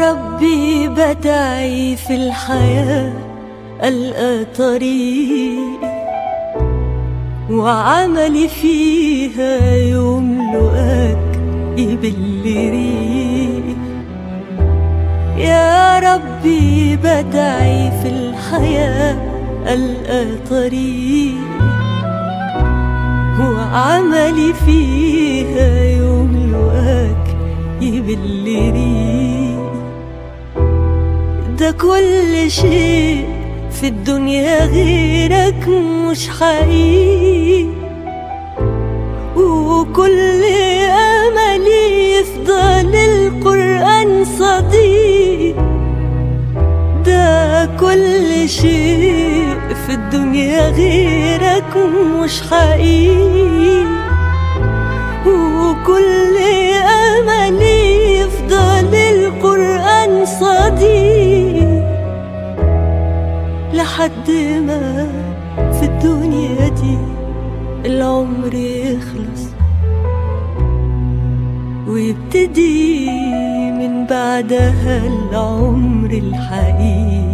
ربي بدعي في الحياة ألقى طريق وعملي فيها يملؤك يبل ريق يا ربي بدعي في الحياة ألقى طريق وعملي فيها يملؤك يبل ريق ده كل شيء في الدنيا غيرك مش حقيقي وكل أملي يفضل القرآن صديق ده كل شيء في الدنيا غيرك مش حقيقي وكل أملي يفضل القرآن صديق لحد ما في الدنيا دي العمر يخلص ويبتدي من بعدها العمر الحقيقي